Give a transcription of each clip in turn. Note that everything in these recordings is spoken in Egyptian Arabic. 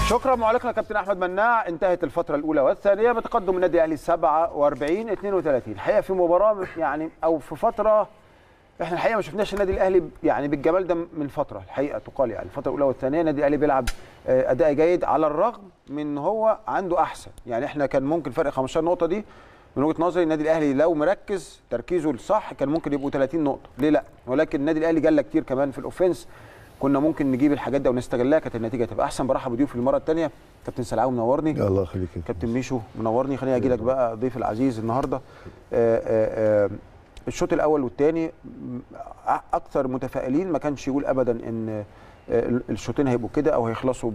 شكرا معلقنا كابتن احمد مناع انتهت الفتره الاولى والثانيه بتقدم النادي الاهلي 47 32 الحقيقه في مباراه يعني او في فتره احنا الحقيقه ما شفناش النادي الاهلي يعني بالجمال ده من فتره الحقيقه تقال يعني الفتره الاولى والثانيه النادي الاهلي بيلعب آه، اداء جيد على الرغم من ان هو عنده احسن يعني احنا كان ممكن فرق 15 نقطه دي من وجهه نظري النادي الاهلي لو مركز تركيزه الصح كان ممكن يبقوا 30 نقطه ليه لا ولكن النادي الاهلي جالنا كتير كمان في الاوفنس كنا ممكن نجيب الحاجات دي ونستغلها كانت النتيجه تبقى احسن برحب بضيوف المره الثانيه كابتن سلعاوي منورني الله يخليك يا كابتن ميشو منورني خليني اجي لك بقى ضيف العزيز النهارده آه، آه، آه، الشوط الاول والثاني اكثر متفائلين ما كانش يقول ابدا ان آه، الشوطين هيبقوا كده او هيخلصوا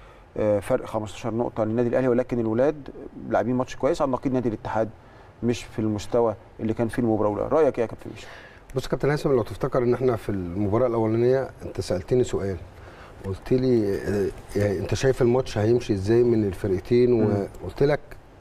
بفرق 15 نقطه للنادي الاهلي ولكن الولاد لاعبين ماتش كويس على نقيض نادي الاتحاد مش في المستوى اللي كان فيه المباراه الاولى رايك ايه يا كابتن ميشو بص يا كابتن هيثم لو تفتكر ان احنا في المباراه الاولانيه انت سالتني سؤال قلت لي آه، يعني انت شايف الماتش هيمشي ازاي من الفرقتين مم. وقلت لك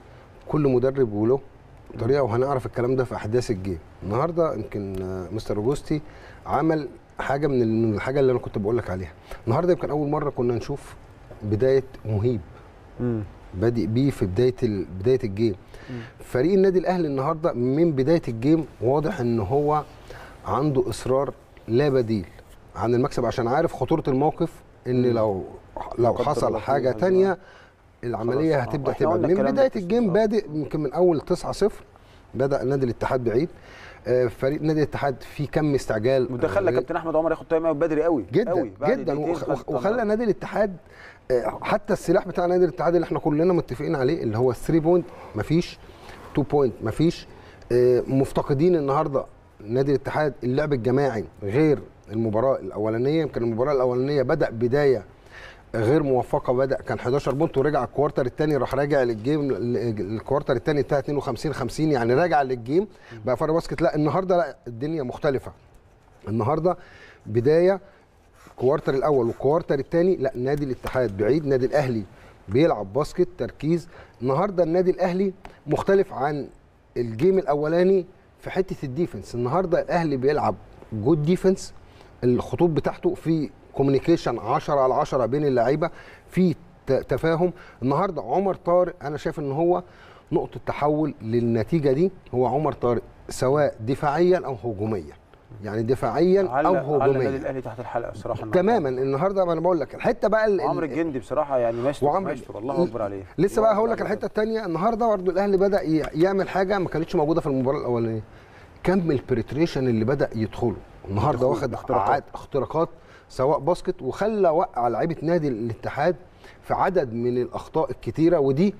كل مدرب وله طريقه وهنعرف الكلام ده في احداث الجيم النهارده يمكن آه، مستر اوجوستي عمل حاجه من ال- من الحاجه اللي انا كنت بقول لك عليها النهارده يمكن اول مره كنا نشوف بدايه مهيب امم بادئ بيه في بدايه ال- بدايه الجيم فريق النادي الاهلي النهارده من بدايه الجيم واضح ان هو عنده اصرار لا بديل عن المكسب عشان عارف خطوره الموقف ان مم. لو لا لو قدر حصل الله حاجه فيه تانية العمليه خلاص، آه. هتبدا وإحنا تبعد قلنا من الكلام ده بدايه في الجيم آه. بادئ يمكن من اول 9-0 بدا نادي الاتحاد بعيد آه، فريق نادي الاتحاد في كم استعجال متخلى آه، كابتن احمد عمر ياخد تايم اوت بدري قوي جدا قوي بعد جدا دقيقتين وخ- خد وخ- تايم وخلى أوت. نادي الاتحاد آه، حتى السلاح بتاع نادي الاتحاد اللي احنا كلنا متفقين عليه اللي هو 3 بوينت مفيش 2 بوينت مفيش آه، مفتقدين النهارده نادي الاتحاد اللعب الجماعي غير المباراه الاولانيه يمكن المباراه الاولانيه بدا بدايه غير موفقه بدا كان 11 بونت ورجع الكوارتر الثاني راح راجع للجيم الكوارتر الثاني انتهى 52 50 يعني راجع للجيم بقى فرق باسكت لا النهارده لا الدنيا مختلفه النهارده بدايه الكوارتر الاول والكوارتر الثاني لا نادي الاتحاد بعيد نادي الاهلي بيلعب باسكت تركيز النهارده النادي الاهلي مختلف عن الجيم الاولاني في حته الديفنس النهارده الاهلي بيلعب جود ديفنس الخطوط بتاعته في كوميونيكيشن 10 على 10 بين اللعيبه في ت- تفاهم النهارده عمر طارق انا شايف ان هو نقطه تحول للنتيجه دي هو عمر طارق سواء دفاعيا او هجوميا يعني دفاعيا او علق علق النادي هجوميا الاهلي تحت الحلقه الصراحه النهاردة. تماما النهارده ما انا بقول لك الحته بقى ال- عمرو ال- الجندي بصراحه يعني مايسترو وعمرو- مايسترو الله اكبر عليه لسه الله بقى هقول أكبر لك عليه. الحته الثانيه النهارده برضو الاهلي بدا ي- يعمل حاجه ما كانتش موجوده في المباراه الاولانيه كم البريتريشن اللي بدا يدخله النهارده دخول- واخد اختراقات. اختراقات اختراقات سواء باسكت وخلى وقع لعيبه نادي الاتحاد في عدد من الاخطاء الكتيره ودي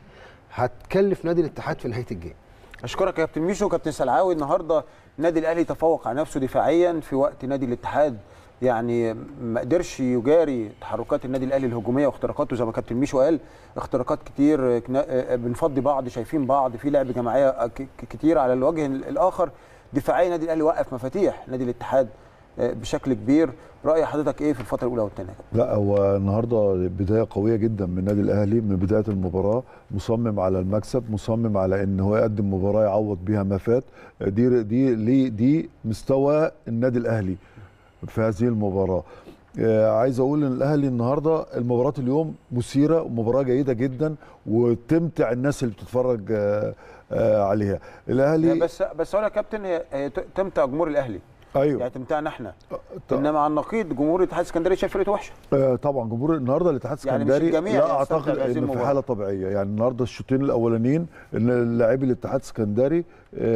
هتكلف نادي الاتحاد في نهايه الجيم اشكرك يا كابتن ميشو كابتن سلعاوي النهارده النادي الاهلي تفوق على نفسه دفاعيا في وقت نادي الاتحاد يعني ما قدرش يجاري تحركات النادي الاهلي الهجوميه واختراقاته زي ما كابتن ميشو قال اختراقات كتير كنا- آه، بنفضي بعض شايفين بعض في لعب جماعيه ك- ك- كتير على الوجه الاخر دفاعيا النادي الاهلي وقف مفاتيح نادي الاتحاد آه، بشكل كبير راي حضرتك ايه في الفتره الاولى والثانيه لا هو النهارده بدايه قويه جدا من النادي الاهلي من بدايه المباراه مصمم على المكسب مصمم على ان هو يقدم مباراه يعوض بيها ما فات دي دي ليه دي مستوى النادي الاهلي في هذه المباراه آه، عايز اقول ان الاهلي النهارده المباراه اليوم مثيره ومباراه جيده جدا وتمتع الناس اللي بتتفرج آه، آه، عليها الاهلي هي بس بس اقول يا كابتن هي هي ت- تمتع جمهور الاهلي ايوه يعني تمتعنا احنا ط- انما على النقيض جمهور الاتحاد السكندري شايف فرقته وحشه آه، طبعا جمهور النهارده الاتحاد يعني مش السكندري الجميع لا يستمتع اعتقد بهذه انه في المباراة. حاله طبيعيه يعني النهارده الشوطين الاولانيين ان لاعبي الاتحاد السكندري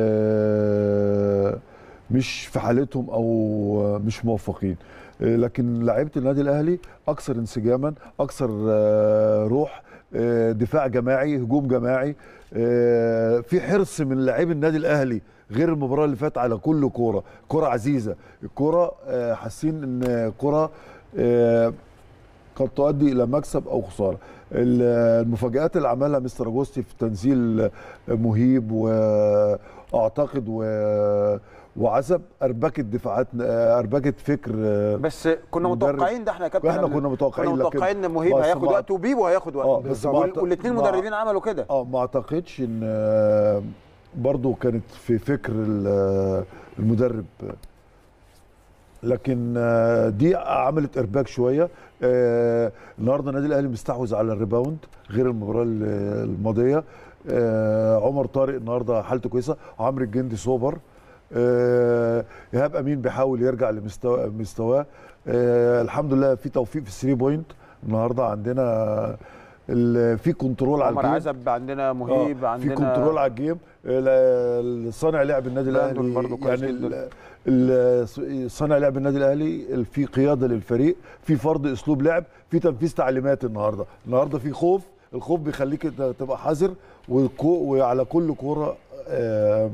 آه، مش في حالتهم او مش موفقين آه، لكن لعيبه النادي الاهلي اكثر انسجاما اكثر آه، روح آه، دفاع جماعي هجوم جماعي آه، في حرص من لاعبي النادي الاهلي غير المباراه اللي فاتت على كل كوره كوره عزيزه الكوره آه، حاسين ان كوره آه، قد تؤدي الى مكسب او خساره ال- المفاجات اللي عملها مستر اجوستي في تنزيل مهيب واعتقد و وعزب اربكت دفاعات اربكت فكر بس كنا مدرب. متوقعين ده احنا يا كابتن احنا قبل- كنا متوقعين كنا لكن- متوقعين ان مهيب بس هياخد ما- وقت وبيبو هياخد وقت اه بس ما أعت- والاثنين ما- مدربين عملوا كده اه ما اعتقدش ان آه، برضو كانت في فكر ال- المدرب لكن آه، دي عملت ارباك شويه آه، النهارده النادي الاهلي مستحوذ على الريباوند غير المباراه ال- الماضيه آه، عمر طارق النهارده حالته كويسه عمرو الجندي سوبر آه، ايهاب امين بيحاول يرجع لمستوى مستواه آه، الحمد لله في توفيق في الثري بوينت النهارده عندنا ال- في كنترول على عمر الجيم عزب عندنا مهيب آه، عندنا في كنترول على الجيم ال- صانع لعب النادي براندون الاهلي برضو كويس يعني جداً. ال- ال- صانع لعب النادي الاهلي في قياده للفريق في فرض اسلوب لعب في تنفيذ تعليمات النهارده النهارده في خوف الخوف بيخليك إنت تبقى حذر والكو- وعلى كل كوره آه،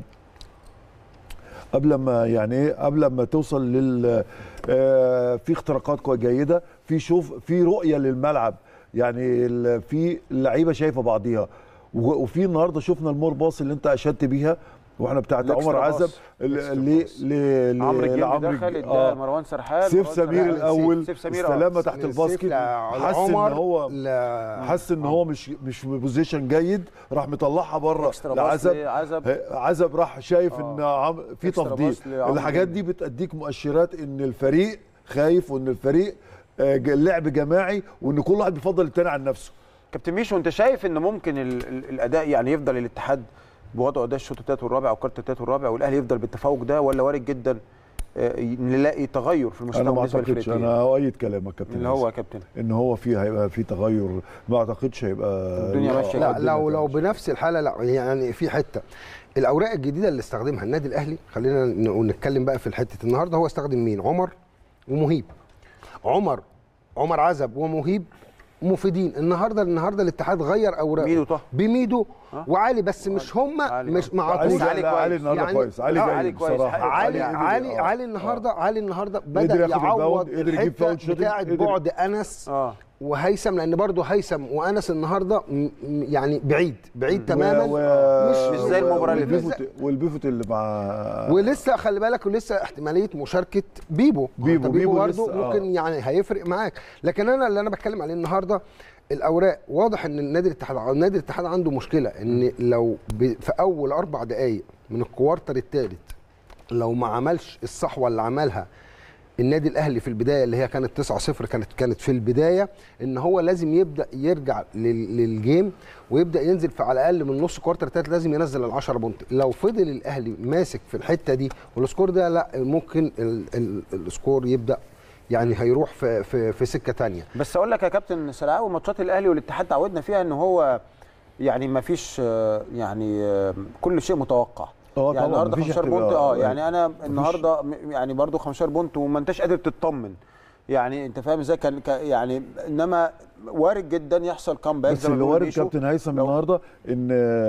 قبل ما يعني ايه قبل ما توصل لل آه، في اختراقات كوي- جيده في شوف في رؤيه للملعب يعني ال- في اللعيبه شايفه بعضيها و- وفي النهارده شفنا المور باص اللي انت اشدت بيها واحنا بتاعت الإكسترا عمر باص. عزب ل الإكسترا ل باص. ل عمرو الجندي لعمرو دخل الج- اداها آه. مروان سرحان سيف مروان سمير سرحان- الاول سيف سمير آه. استلامه تحت الباسكت حس ان هو حس ان هو مش مش في بوزيشن جيد راح مطلعها بره إكسترا باص لعزب لعزب. عزب راح شايف ان عم في إكسترا تفضيل باص لعمرو الحاجات دي بتديك مؤشرات ان الفريق خايف وان الفريق آه، ج- لعب جماعي وان كل واحد بيفضل التاني عن نفسه كابتن ميشو انت شايف ان ممكن ال ال الاداء يعني يفضل الاتحاد بوضعه ده الشوط الثالث والرابع او كارت الثالث والرابع والاهلي يفضل بالتفوق ده ولا وارد جدا آه، نلاقي تغير في المستوى انا ما بالنسبه اعتقدش للفرقتين انا اؤيد كلامك كابتن اللي هو ياسر. يا كابتن ان هو فيه هيبقى فيه تغير ما اعتقدش هيبقى الدنيا ماشية لا الدنيا لو لو تمشي. بنفس الحاله لا يعني في حته الاوراق الجديده اللي استخدمها النادي الاهلي خلينا ن- نتكلم بقى في الحته النهارده هو استخدم مين عمر ومهيب عمر عمر عزب ومهيب مفيدين النهارده النهارده الاتحاد غير اوراق ميدو طه. بميدو ها؟ وعلي بس مش هم علي، مش آه. مع علي بس علي لا، كويس. علي النهارده يعني- كويس علي لا، جيد علي كويس. بصراحه حقيقي. علي قدر- علي آه. علي النهارده علي النهارده قدر بدا ياخد يعوض ريباوند، قدر يجيب الحته فاول شوتنج، بتاعه قدر- بعد انس اه وهيثم لان برضه هيثم وانس النهارده م- م- يعني بعيد بعيد تماما و... مش زي المباراة اللي والبيفوت فاتت. والبيفوت اللي مع ولسه خلي بالك ولسه احتماليه مشاركه بيبو بيبو- أنت بيبو برضه لسه، آه. ممكن يعني هيفرق معاك لكن انا اللي انا بتكلم عليه النهارده الاوراق واضح ان النادي الاتحاد النادي الاتحاد عنده مشكله ان لو ب- في اول اربع دقائق من الكوارتر الثالث لو ما عملش الصحوه اللي عملها النادي الاهلي في البدايه اللي هي كانت 9-0 كانت كانت في البدايه ان هو لازم يبدا يرجع لل- للجيم ويبدا ينزل في على الاقل من نص كوارتر الثالث لازم ينزل ال 10 بونت لو فضل الاهلي ماسك في الحته دي والسكور ده لا ممكن ال ال السكور يبدا يعني هيروح في في, في سكه ثانيه بس اقول لك يا كابتن سلاوي ماتشات الاهلي والاتحاد تعودنا فيها ان هو يعني ما فيش آه، يعني آه، كل شيء متوقع اه يعني طبعا النهارده مفيش 15 بونت احتمال. اه يعني انا النهارده م- يعني برضو 15 بونت وما انتش قادر تطمن يعني انت فاهم ازاي كان كان- يعني انما وارد جدا يحصل كامباك بس اللي وارد كابتن هيثم لو- النهارده ان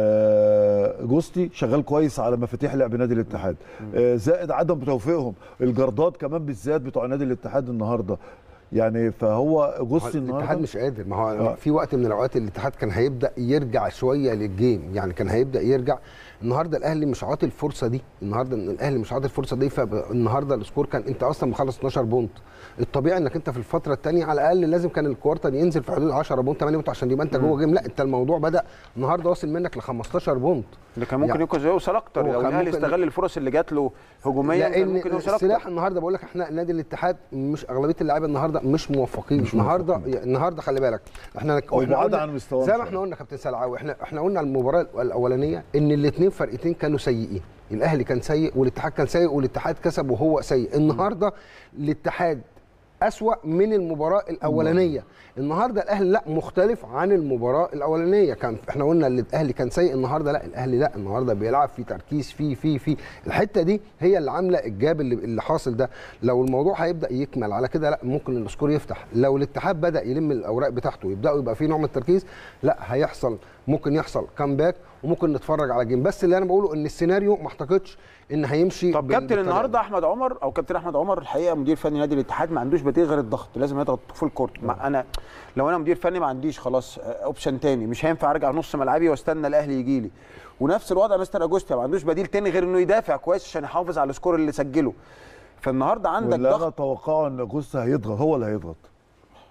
آه، جوستي شغال كويس على مفاتيح لعب نادي الاتحاد آه، زائد عدم توفيقهم الجردات كمان بالذات بتوع نادي الاتحاد النهارده يعني فهو جوستي الاتحاد النهارده مش قادر ما هو آه. في وقت من الاوقات الاتحاد كان هيبدا يرجع شويه للجيم يعني كان هيبدا يرجع النهارده الاهلي مش عاطي الفرصه دي النهارده إن الاهلي مش عاطي الفرصه دي فالنهارده السكور كان انت اصلا مخلص 12 بونت الطبيعي انك انت في الفتره الثانيه على الاقل لازم كان الكوارتر ينزل في حدود 10 بونت 8 بونت عشان يبقى انت جوه جيم لا انت الموضوع بدا النهارده واصل منك ل 15 بونت اللي كان ممكن يعني- يكون يوصل اكتر هو لو كان الاهلي ممكن- استغل الفرص اللي جات له هجوميا كان لان ممكن يوصل السلاح اكتر النهارده بقول لك احنا نادي الاتحاد مش اغلبيه اللعيبه النهارده مش موفقين مش النهارده النهارده خلي بالك احنا أو إحنا بعاد قلنا- عن مستواهم زي ما شوية. احنا قلنا كابتن سلعاوي احنا احنا قلنا المباراه الاولانيه ان الاثنين فرقتين كانوا سيئين الاهلي كان سيء والاتحاد كان سيء والاتحاد كسب وهو سيء النهارده الاتحاد أسوأ من المباراة الأولانية النهارده الأهلي لا مختلف عن المباراة الأولانية كان احنا قلنا ان الأهلي كان سيء النهارده لا الأهلي لا النهارده بيلعب في تركيز في في في الحتة دي هي اللي عاملة الجاب اللي, اللي حاصل ده لو الموضوع هيبدأ يكمل على كده لا ممكن السكور يفتح لو الاتحاد بدأ يلم الأوراق بتاعته ويبدأوا يبقى في نوع من التركيز لا هيحصل ممكن يحصل كامباك وممكن نتفرج على جيم بس اللي انا بقوله ان السيناريو ما اعتقدش ان هيمشي طب بال- كابتن بالطريقة النهارده دي. احمد عمر او كابتن احمد عمر الحقيقه مدير فني نادي الاتحاد ما عندوش بديل غير الضغط لازم يضغط فول كورت ما انا لو انا مدير فني ما عنديش خلاص اوبشن تاني مش هينفع ارجع نص ملعبي واستنى الاهلي يجي لي ونفس الوضع مستر اجوستيا ما عندوش بديل تاني غير انه يدافع كويس عشان يحافظ على السكور اللي سجله فالنهارده عندك واللي انا ضغط اتوقعه ان جوستي هيضغط هو اللي هيضغط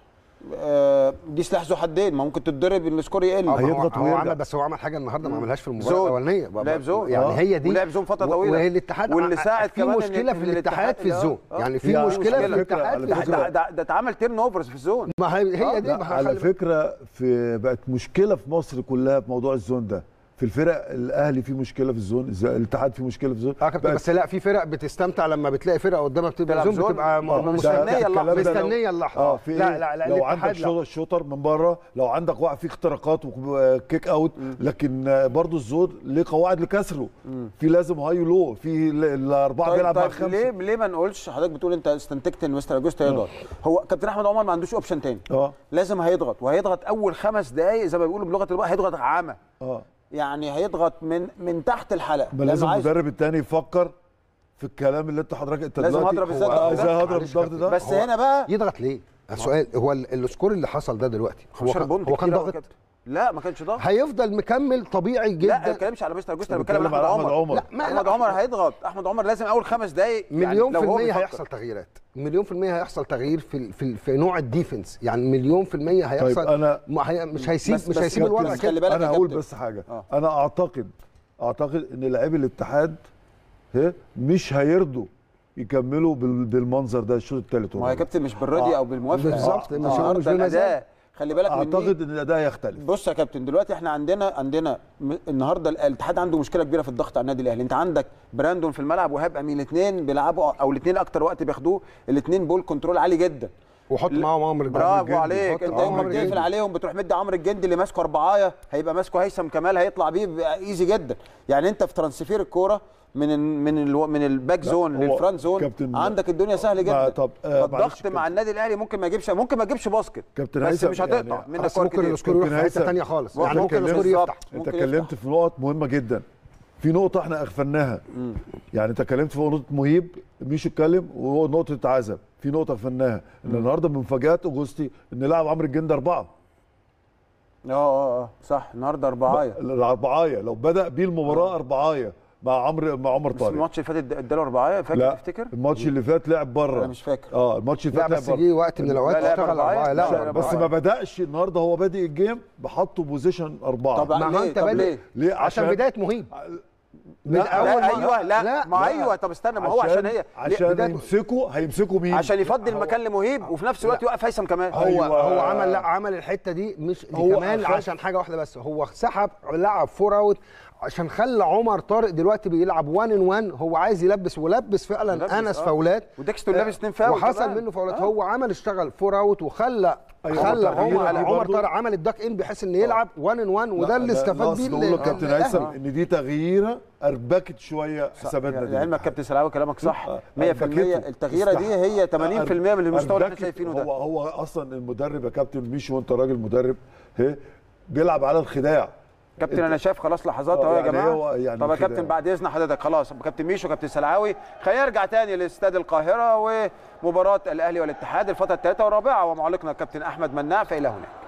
آه، دي سلاح ذو حدين ما ممكن تتضرب السكور يقل آه، ما هو- هيضغط هو ويرجع. عمل بس هو عمل حاجه النهارده ما عملهاش في المباراه زون. الاولانيه بقى- لعب زون. يعني آه. هي دي ولعب زون فترة و- طويلة. وهي الاتحاد واللي ساعد في كمان إن- مشكله إن في الاتحاد في الاتحاد- الزون آه. يعني هي في على مشكله في فكرة- الاتحاد على في ده, الزون ده, ده, ده اتعمل تيرن اوفرز في الزون ما هي هي دي لا، ما على خلي- فكره في بقت مشكله في مصر كلها في موضوع الزون ده في الفرق الاهلي في مشكله في الزون إز- الاتحاد في مشكله في الزون اه كابتن بقت- بس لا في فرق بتستمتع لما بتلاقي فرقه قدامها بتبقى تلعب زون زون. بتبقى آه، م- ده- مستنيه مستنية الكلام اللحظة. ده لو- مستنيه اللحظه اه في لا إيه؟ لا لا لو الاتحاد عندك لا. شو- شوتر من بره لو عندك واحد فيه اختراقات وكيك اوت لكن آه، برضو الزون ليه قواعد لكسره في لازم هاي لو في ال- الاربعه طيب, بيلعب مع طيب الخمسه ليه ليه ما نقولش حضرتك بتقول انت استنتجت ان مستر اجوستا يضغط هو كابتن احمد عمر ما عندوش اوبشن تاني اه لازم هيضغط وهيضغط اول خمس دقائق زي ما بيقولوا بلغه الوقت هيضغط عامه اه يعني هيضغط من من تحت الحلقه ما لأنه لازم عايز- المدرب الثاني يفكر في الكلام اللي انت حضرتك انت لازم دلوقتي هضرب هو- ازاي آه، الضغط ازاي ده؟ هضرب معلش الضغط كابتن. ده بس هو هنا بقى يضغط ليه؟ السؤال هو ال- السكور اللي حصل ده دلوقتي هو 15 كان, بونت هو كان كتير أوي يا ضاغط كابتن. لا ما كانش ضغط هيفضل مكمل طبيعي لا ما جدا بتكلمش على مستر اجوستا انا بتكلم بتكلم على على احمد أحمد عمر عمر. لا ما احمد لا، عمر هيضغط احمد عمر لازم اول خمس دقائق مليون لو في هو المية بيفكر. هيحصل تغييرات مليون في المية هيحصل تغيير في ال- في, ال- في نوع الديفنس يعني مليون في المية هيحصل أنا- ما هي مش هيسيب بس- مش بس هيسيب كابتن، الوضع بس كده خلي بالك يا انا هقول كابتن. بس حاجه آه. انا اعتقد اعتقد ان لاعبي الاتحاد ها، مش هيرضوا يكملوا بال- بالمنظر ده الشوط الثالث ما هو يا كابتن مش بالرضي آه. او بالموافقه بالظبط، آه. مش هو النهارده مش بمزاج. الاداء خلي بالك من مين؟ اعتقد ان الاداء يختلف بص يا كابتن دلوقتي احنا عندنا عندنا م- النهارده الاتحاد عنده مشكله كبيره في الضغط على النادي الاهلي انت عندك براندون في الملعب وهاب امين الاثنين بيلعبوا او الاثنين اكتر وقت بياخدوه الاثنين بول كنترول عالي جدا وحط معاهم عمرو الجندي. برافو الجندي. عليك حط انت معاهم يوم ما عمرو بتقفل الجندي. عليهم بتروح مدي عمرو الجندي اللي ماسكه اربعايه هيبقى ماسكه هيثم كمال هيطلع بيه بيبقى ايزي جدا يعني انت في ترانسفير الكوره من ال من ال من الباك زون هو للفرونت زون كابتن- عندك الدنيا سهله مع- جدا طب، آه، معلش فالضغط كابتن. مع النادي الاهلي ممكن ما يجيبش ممكن ما تجيبش باسكت كابتن بس هيثم مش هتقطع يعني منك بس كور ممكن كتير السكور يروح كابتن في حته هيثم. ثانيه خالص ممكن يعني ممكن بالظبط. السكور يفتح انت ممكن اتكلمت يفتح. في نقط مهمه جدا في نقطه احنا اغفلناها يعني انت اتكلمت في نقطه مهيب مش اتكلم ونقطه عزب في نقطه غفلناها ان النهارده من مفاجات اوجوستي ان لاعب عمرو الجندي اربعه اه اه اه صح النهارده اربعايه الاربعايه لو بدا بيه المباراه اربعايه مع عمرو مع عمر بس طارق الماتش اللي فات اداله اربعايه فاكر لا تفتكر؟ الماتش اللي فات لعب بره انا مش فاكر اه الماتش اللي لا فات لعب بس بره جه وقت من الاوقات لا، لا، اشتغل أربعة. اربعه لا، لا لا، بس ما بداش النهارده هو بادئ الجيم بحطه بوزيشن اربعه طب ما هو ليه؟ انت طب بادئ ليه؟ ليه عشان بدايه مهيب من لا، اول لا ما- ايوه لا, لا، ما لا. ايوه طب استنى ما هو عشان هي عشان ليه- يمسكوا هيمسكوا مين عشان يفضي المكان لمهيب وفي نفس الوقت يوقف هيثم كمان هو أيوة. هو عمل لا عمل الحته دي مش هو هو كمان أخد- عشان حاجه واحده بس هو سحب لعب فور اوت عشان خلى عمر طارق دلوقتي بيلعب 1 ان 1 هو عايز يلبس ولبس فعلا يلبس، انس آه. فاولات وديكستون لابس اتنين فاول وحصل كمان. منه فاولات آه. هو عمل اشتغل فور اوت وخلى أيوة، خلى التغيير عمر دي عمر برضو- طارق عمل الداك ان بحيث ان يلعب 1 ان 1 وده اللي استفاد بيه بيه كابتن ال- هيثم الأهلي. ان دي تغييره اربكت شويه حساباتنا يعني دي علمك كابتن سلاوي كلامك صح 100% أربكته. التغييره دي هي 80% من المستوى اللي احنا أربكت. شايفينه هو ده هو اصلا المدرب يا كابتن مش وانت راجل مدرب هي بيلعب على الخداع كابتن انا شايف خلاص لحظات آه، اهو يا يعني جماعه هو يعني طب يا كده. كابتن بعد اذن حضرتك خلاص كابتن ميشو كابتن سلعاوي خلينا نرجع تاني لاستاد القاهره ومباراه الاهلي والاتحاد الفتره الثالثه والرابعه ومعلقنا الكابتن احمد مناع فالى هناك